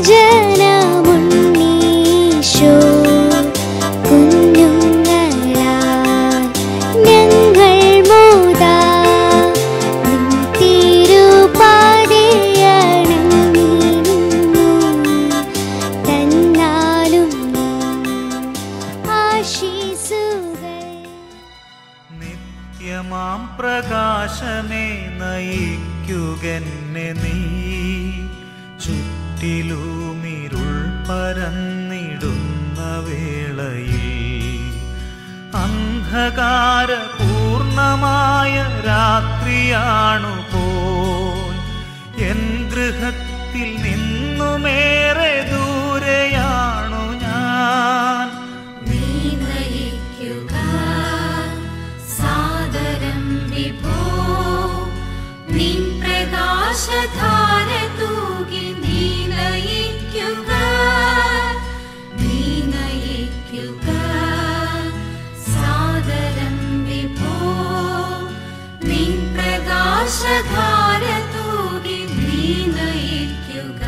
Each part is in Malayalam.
ജനമുണ്ണീശോ കുഞ്ഞുങ്ങളാൽ ഞങ്ങൾ മോദാ നിൻ തിരുപാതയണഞ്ഞിരുന്നു. തന്നാലും ആശീസുകൾ നിത്യമാം പ്രകാശമേ നയിക്കുകെന്നെ നീ ചുറ്റിലുമിരുൾ പരന്നിടുന്ന വേളയിൽ അന്ധകാര പൂർണമായ രാത്രിയാണു പോൽ എൻ ഗൃഹത്തിൽ നിന്നുമേറെ ദൂരെയാണു ഞാൻ നീ നയിക്കുക സാദരം വിഭോ നിൻ പ്രകാശധാര തൂകി നീ നയിക്കുക നീ നയിക്കുക സാദരം വിഭോ നിൻ പ്രകാശധാര തൂകി നീ നയിക്കുക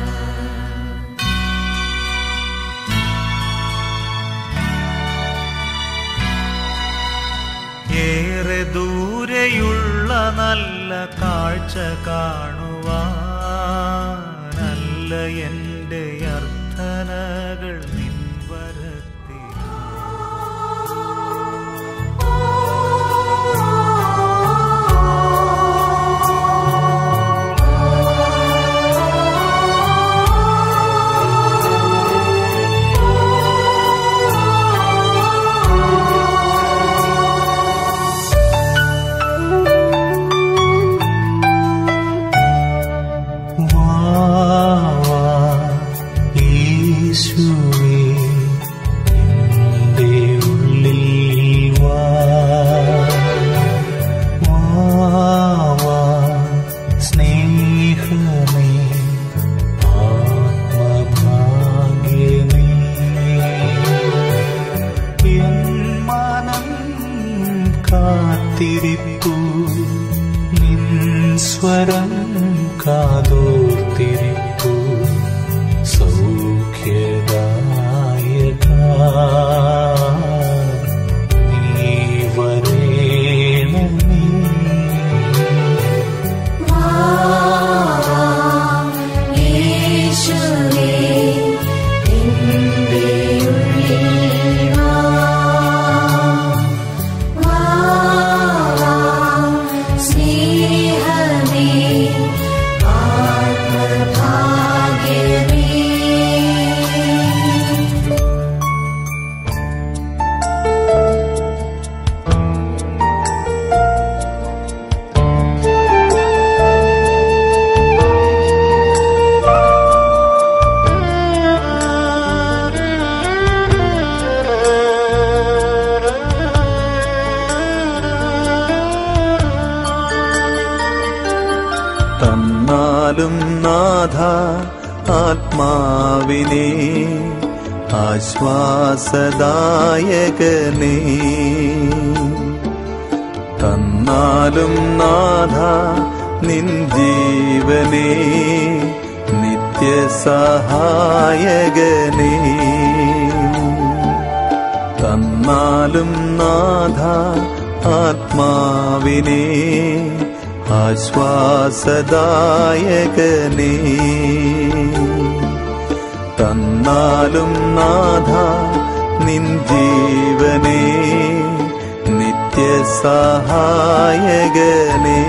ഏറെ ദൂരെയുള്ള നല്ല കാഴ്ച കാണുവാനല്ല എൻ്റെ അർത്ഥനകൾ നിൻവരത്തിൽ യേശുവേ എൻ്റെ ഉള്ളിൽ വാ വാ വാ സ്നേഹമേ ആത്മഭാഗ്യമേ എൻ മനം കാത്തിരിപ്പു നിൻ സ്വരം കാതോർത്തിരിപ്പു സൗഖ്യദായക നീ വരേണമേ യേശുവേ എൻ്റെ ഉള്ളിൽ വാ വാ സ്നേഹമേ ആത്മഭാഗ്യമേ തന്നാലും നാഥ ആത്മാവിനെ ആശ്വാസദായകനെ തന്നാലും നാഥ നിൻ ജീവനെ നിത്യസഹായകനെ തന്നാലും നാഥ ആത്മാവിനെ ആശ്വാസദായകനെ തന്നാലും നാഥ നിൻ ജീവനെ നിത്യസഹായകനെ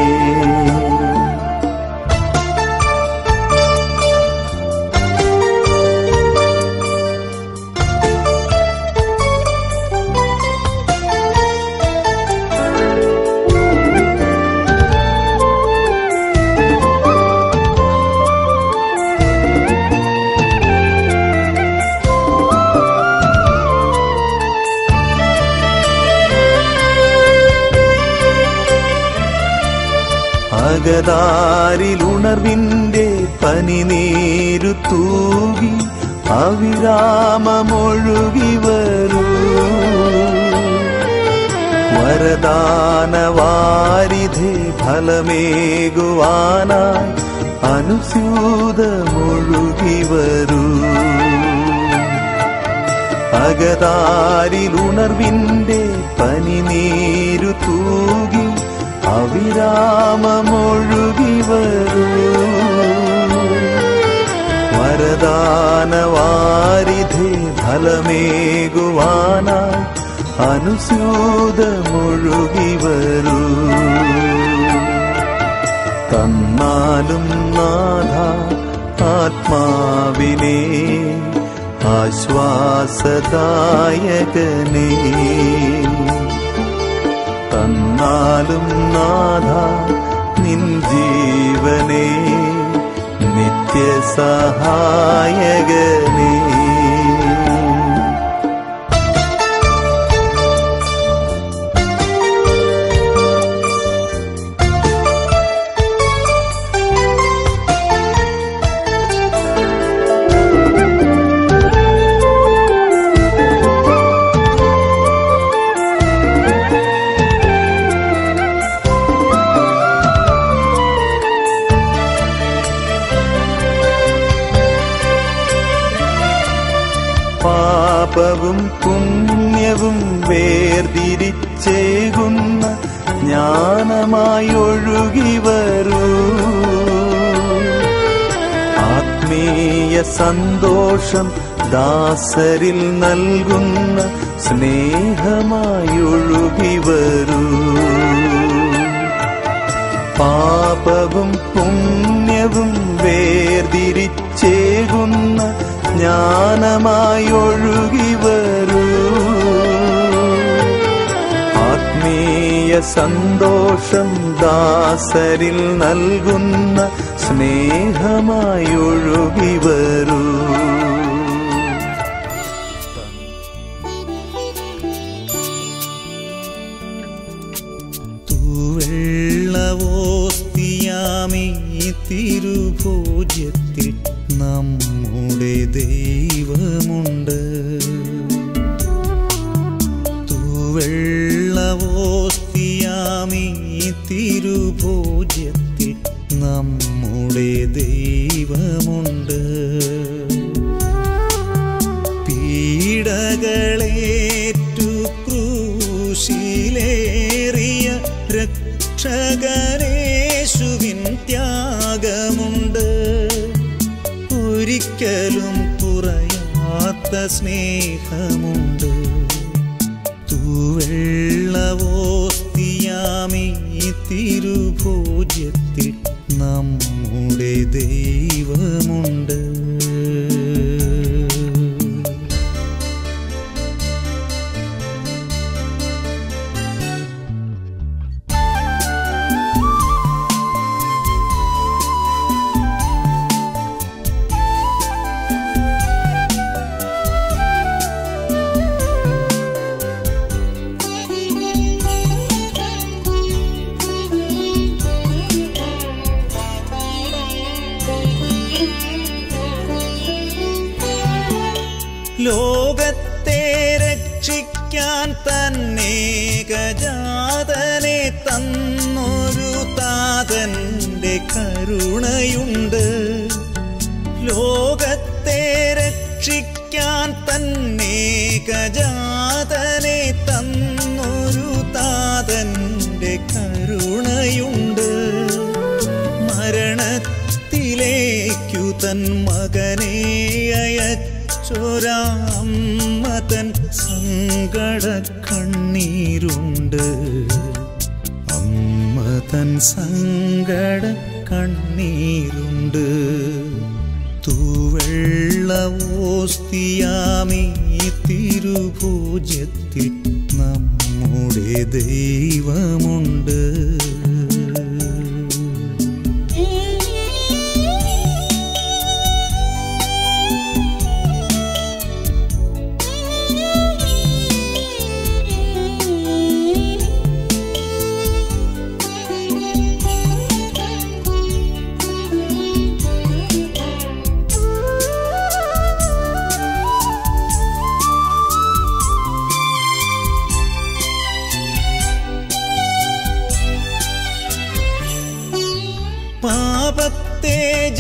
അകതാരിലുണർവിന്റെ പനിനീരു തൂകി അവിരാമമൊഴുകി വരൂ വരദാനവാരിധേ ഫലമേകുവാനായി അനുസ്യൂതമൊഴുകി വരൂ അകതാരിലുണർവിന്റെ പനിനീരു തൂകി അവിരാമമൊഴുകി വരൂ വരദാനവാരിധേ ഫലമേകുവാനായി അനുസ്യൂതമൊഴുകി വരൂ തന്നാലും നാഥ ആത്മാവിനെ ആശ്വാസദായകനേ തന്നാലും നാഥ നിൻ ജീവനെ നിത്യസഹായകനേ പാപവും പുണ്യവും വേർതിരിച്ചേകുന്ന ജ്ഞാനമായി ഒഴുകി വരൂ ആത്മീയ സന്തോഷം ദാസരിൽ നൽകുന്ന സ്നേഹമായി ഒഴുകി വരൂ പാപവും പുണ്യവും വേർതിരിച്ചേകുന്ന ജ്ഞാനമായി ഒഴുകി വരൂ ആത്മീയ സന്തോഷം ദാസരിൽ നൽകുന്ന സ്നേഹമായി ഒഴുകി വരൂ തൂവെള്ളവോസ്തിയാമീ തിരുഭോജ്യത്തിൽ നമ്മുടെ ദൈവമുണ്ട് തൂവെള്ളവോസ്തിയാമീ തിരുഭോജ്യത്തിൽ നമ്മുടെ ദൈവമുണ്ട് പീഡകളേറ്റു ക്രൂശിലേറിയ രക്ഷകനേശുവിൻ ത്യാഗമുണ്ട് ഒരിക്കലും കുറയാത്ത സ്നേഹമുണ്ട് തൂവെള്ളവോസ്തിയാമീ തിരുഭോജ്യത്തിൽ നമ്മുടെ ദൈവമുണ്ട് ലോകത്തെ രക്ഷിക്കാൻ തന്നെ ഗജാതനെ തന്നൊരു താതന്റെ കരുണയുണ്ട് ലോകത്തെ രക്ഷിക്കാൻ തന്നെ ഗജാതനെ തന്നൊരു താതന്റെ കരുണയുണ്ട് മരണത്തിലേക്കു തൻ മകനെ അയച്ചൊരാമ്മ തൻ സങ്കട കണ്ണീരുണ്ട് അമ്മ തൻ സങ്കട കണ്ണീരുണ്ട് തൂവെള്ളവോസ്തിയാമീ തിരുഭോജ്യത്തിൽ നമ്മുടെ ദൈവമുണ്ട് പാപത്തെ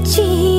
ജീവൻ